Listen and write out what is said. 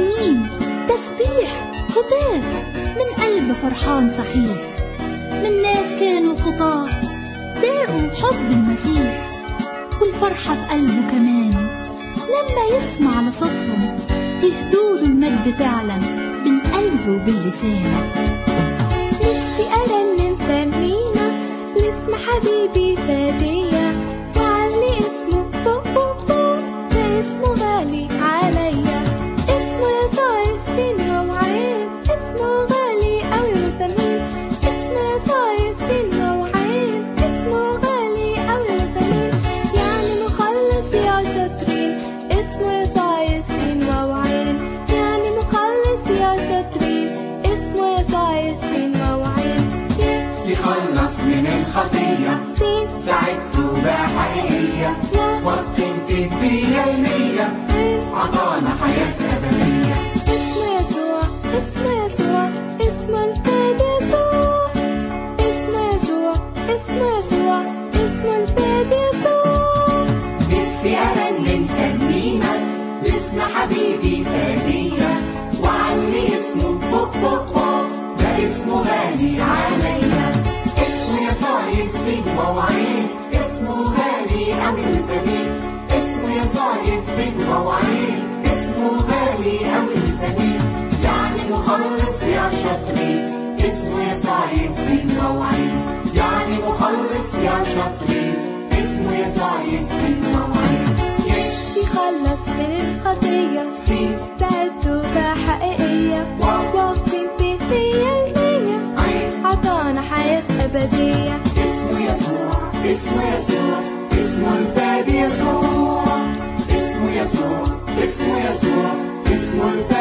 ترنيم تسبيح هتاف من قلب فرحان صحيح من ناس كانوا خطاة داقوا حب المسيح والفرحة في قلبه كمان لما يسمع لصوتهم يهدوله المجد فعلا بالقلب وباللسان نفسي أرنم ترنيمة لاسم حبيبي فادية وعلي اسمه فوق فوق فوق ده اسمه غالي عليا اسمه يسوع السين ووعين اسمه غالي أوي وثمين اسمه يسوع السين ووعين اسمه غالي أوي وثمين يعني مخلص يا شاطرين اسمه يسوع السين ووعين يعني مخلص يا شاطرين اسمه يسوع السين ووعين يخلص من الخطية سين ساعدته بقى حقيقية يا واثقين فيك مية المية عين عطانا حياة أبدية اسمه يسوع اسمه يسوع اسمه الفاد يسوع اسمه يسوع اسمه يسوع اسمه الفاد يسوع نفسي أرنم ترنيمة لاسم حبيبي فادية وعني اسمه فوق فوق فوق ده اسمه غالي عليا اسمه يسوع يكسب ووعين اسمه غالي أوي وسمين اسمه يسوع يكسب ووعين اسمه غالي أوي وسمين يعني مخلص يا شاطرين اسمه يسوع يكسب ووعين يعني مخلص يا شاطرين اسمه يسوع يكسب ووعين يخلص من الخطية سي ساعدته كحقيقية واو واثقين فيه مية المية عين عطانا حياة أبدية اسمه يسوع اسمه يسوع اسمه الفادي يسوع اسمه يسوع اسمه يسوع اسمه الفادي